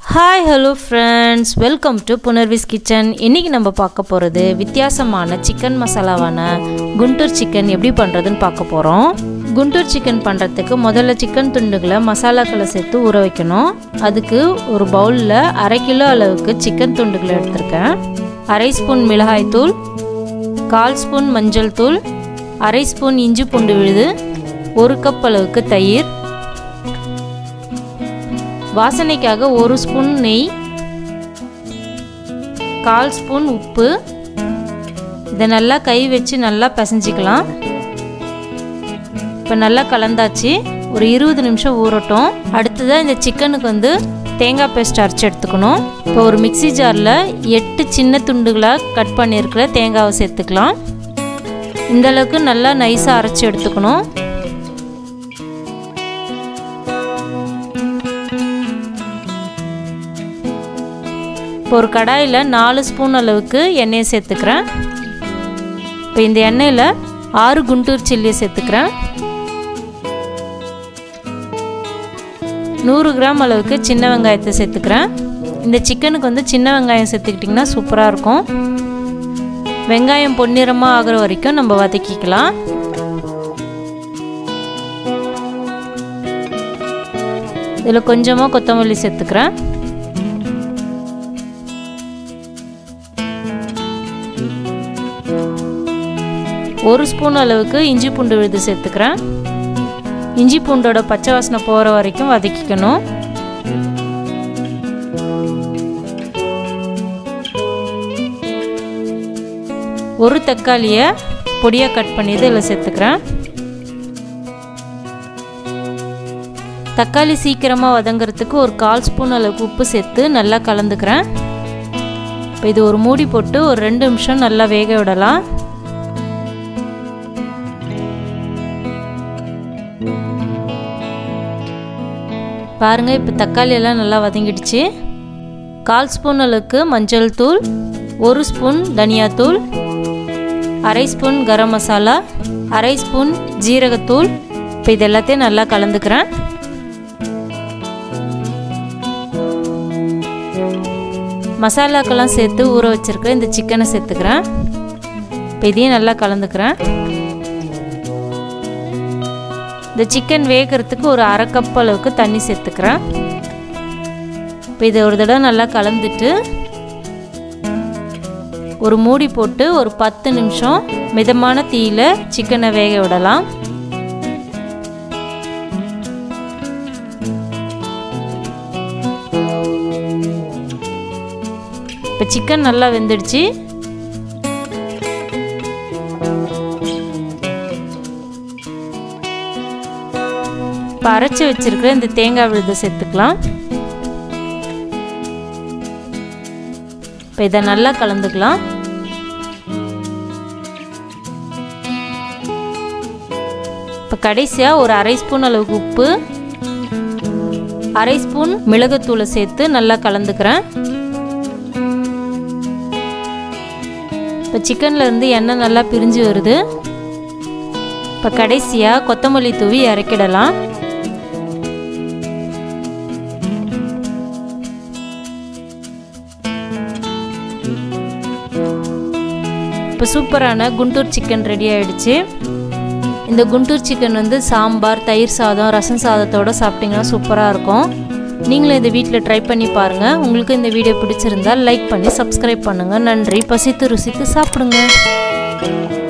hi hello friends welcome to Punarvi's kitchen இன்றைக்கி நம்ம பார்க்க போகிறது வித்தியாசமான சிக்கன் மசாலாவான குண்டூர் சிக்கன் எப்படி பண்ணுறதுன்னு பார்க்க போகிறோம் குண்டூர் சிக்கன் பண்ணுறதுக்கு முதல்ல சிக்கன் துண்டுகளை மசாலாக்களை சேர்த்து ஊற வைக்கணும் அதுக்கு ஒரு பவுலில் அரை கிலோ அளவுக்கு சிக்கன் துண்டுகளை எடுத்திருக்கேன் அரை ஸ்பூன் மிளகாய் தூள் கால் ஸ்பூன் மஞ்சள் தூள் அரை ஸ்பூன் இஞ்சி பூண்டு விழுது ஒரு கப் அளவுக்கு தயிர் வாசனைக்காக ஒரு ஸ்பூன் நெய் கால் ஸ்பூன் உப்பு இதை நல்லா கை வச்சு நல்லா பிசைஞ்சிக்கலாம் இப்போ நல்லா கலந்தாச்சு ஒரு இருபது நிமிஷம் ஊறட்டும் அடுத்ததாக இந்த சிக்கனுக்கு வந்து தேங்காய் பேஸ்ட் அரைச்சி எடுத்துக்கணும் இப்போ ஒரு மிக்சி ஜாரில் எட்டு சின்ன துண்டுகளாக கட் பண்ணியிருக்கிற தேங்காவை சேர்த்துக்கலாம் இந்த அளவுக்கு நல்லா நைஸாக அரைச்சி எடுத்துக்கணும் இப்போ ஒரு கடாயில் நாலு ஸ்பூன் அளவுக்கு எண்ணெயை சேர்த்துக்கிறேன் இப்போ இந்த எண்ணெயில் ஆறு குண்டூர் சில்லியை சேர்த்துக்கிறேன் நூறு கிராம் அளவுக்கு சின்ன வெங்காயத்தை சேர்த்துக்கிறேன் இந்த சிக்கனுக்கு வந்து சின்ன வெங்காயம் சேர்த்துக்கிட்டிங்கன்னா சூப்பராக இருக்கும் வெங்காயம் பொன்னிறமாக ஆகிற வரைக்கும் நம்ம வதக்கிக்கலாம் இதில் கொஞ்சமாக கொத்தமல்லி சேர்த்துக்கிறேன் ஒரு ஸ்பூன் அளவுக்கு இஞ்சி பூண்டு விழுது சேர்த்துக்கிறேன் இஞ்சி பூண்டோட பச்சை வாசனை போகிற வரைக்கும் வதக்கிக்கணும் ஒரு தக்காளியை பொடியாக கட் பண்ணி இதில் சேர்த்துக்கிறேன் தக்காளி சீக்கிரமாக வதங்கிறதுக்கு ஒரு கால் ஸ்பூன் அளவுக்கு உப்பு சேர்த்து நல்லா கலந்துக்கிறேன் இப்போ இது ஒரு மூடி போட்டு ஒரு ரெண்டு நிமிஷம் நல்லா வேக விடலாம் பாருங்கள் இப்போ தக்காளி எல்லாம் நல்லா வதங்கிடுச்சு கால் ஸ்பூன் அளவுக்கு மஞ்சள் தூள் ஒரு ஸ்பூன் தனியாத்தூள் அரை ஸ்பூன் கரம் மசாலா அரை ஸ்பூன் ஜீரகத்தூள் இப்போ இது எல்லாத்தையும் நல்லா கலந்துக்கிறேன் மசாலாக்கெல்லாம் சேர்த்து ஊற வச்சுருக்க இந்த சிக்கனை சேர்த்துக்கிறேன் இப்போ இதையும் நல்லா கலந்துக்கிறேன் இந்த சிக்கன் வேகிறதுக்கு ஒரு அரை கப் அளவுக்கு தண்ணி சேர்த்துக்கிறேன் இப்போ இதை ஒரு தடவை நல்லா கலந்துட்டு ஒரு மூடி போட்டு ஒரு பத்து நிமிஷம் மிதமான தீயில் சிக்கனை வேக விடலாம் இப்போ சிக்கன் நல்லா வெந்துடுச்சு இப்போ அரைச்சி வச்சிருக்கிற இந்த தேங்காய் விழுதை சேர்த்துக்கலாம் இப்போ இதை நல்லா கலந்துக்கலாம் இப்போ கடைசியாக ஒரு அரை ஸ்பூன் அளவுக்கு உப்பு அரை ஸ்பூன் மிளகுத்தூளை சேர்த்து நல்லா கலந்துக்கிறேன் இப்போ சிக்கனில் இருந்து எண்ணெய் நல்லா பிரிஞ்சு வருது இப்போ கடைசியாக கொத்தமல்லி தூவி இறக்கிடலாம் இப்போ சூப்பரான குண்டூர் சிக்கன் ரெடி ஆகிடுச்சு இந்த குண்டூர் சிக்கன் வந்து சாம்பார் தயிர் சாதம் ரசம் சாதத்தோடு சாப்பிட்டிங்கன்னா சூப்பராக இருக்கும் நீங்களும் இந்த வீட்டில் ட்ரை பண்ணி பாருங்கள் உங்களுக்கு இந்த வீடியோ பிடிச்சிருந்தால் லைக் பண்ணி சப்ஸ்கிரைப் பண்ணுங்கள் நன்றி பசித்து ருசித்து சாப்பிடுங்க